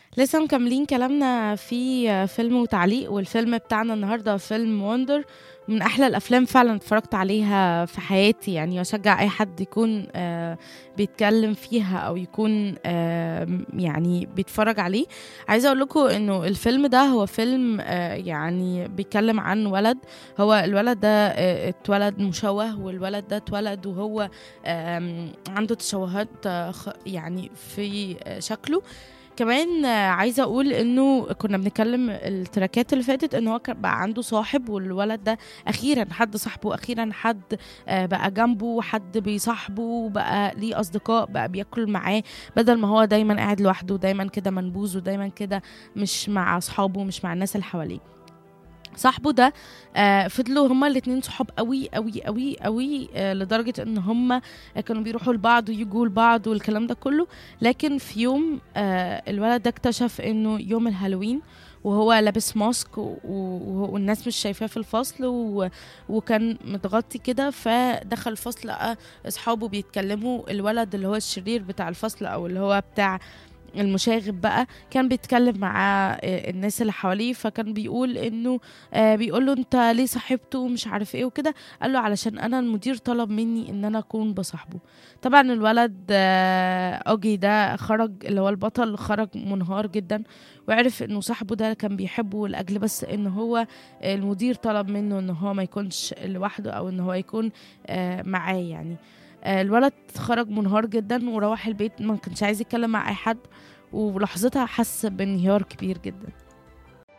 لسه مكملين كلامنا في فيلم وتعليق والفيلم بتاعنا النهارده فيلم وندر من احلى الافلام فعلا اتفرجت عليها في حياتي يعني واشجع اي حد يكون آه بيتكلم فيها او يكون آه يعني بيتفرج عليه عايزه اقول لكم انه الفيلم ده هو فيلم آه يعني بيتكلم عن ولد هو الولد ده آه اتولد مشوه والولد ده اتولد وهو آه عنده تشوهات آه يعني في آه شكله كمان عايزه اقول انه كنا بنتكلم التراكات اللي فاتت ان هو بقى عنده صاحب والولد ده اخيرا حد صاحبه اخيرا حد بقى جنبه حد بيصاحبه بقى ليه اصدقاء بقى بياكل معاه بدل ما هو دايما قاعد لوحده دايما كده منبوذ ودايما كده مش مع اصحابه مش مع الناس اللي حواليه صاحبه ده آه فضلوا هما الاتنين صحاب قوي قوي قوي قوي آه لدرجة ان هما كانوا بيروحوا لبعض ويجوا لبعض والكلام ده كله لكن في يوم آه الولد ده اكتشف انه يوم الهالوين وهو لابس ماسك والناس مش شايفاه في الفصل و... وكان متغطي كده فدخل الفصل لقى اصحابه بيتكلموا الولد اللي هو الشرير بتاع الفصل او اللي هو بتاع المشاغب بقى كان بيتكلم مع الناس اللي حواليه فكان بيقول انه آه بيقول له انت ليه صاحبته ومش عارف ايه وكده قال له علشان انا المدير طلب مني ان انا اكون بصاحبه طبعا الولد آه اوجي ده خرج اللي هو البطل خرج منهار جدا وعرف انه صاحبه ده كان بيحبه لاجل بس ان هو المدير طلب منه ان هو ما يكونش لوحده او ان هو يكون آه معاه يعني الولد خرج منهار جدا وروح البيت ما كانش عايز يتكلم مع اي حد ولحظتها حس بانهيار كبير جدا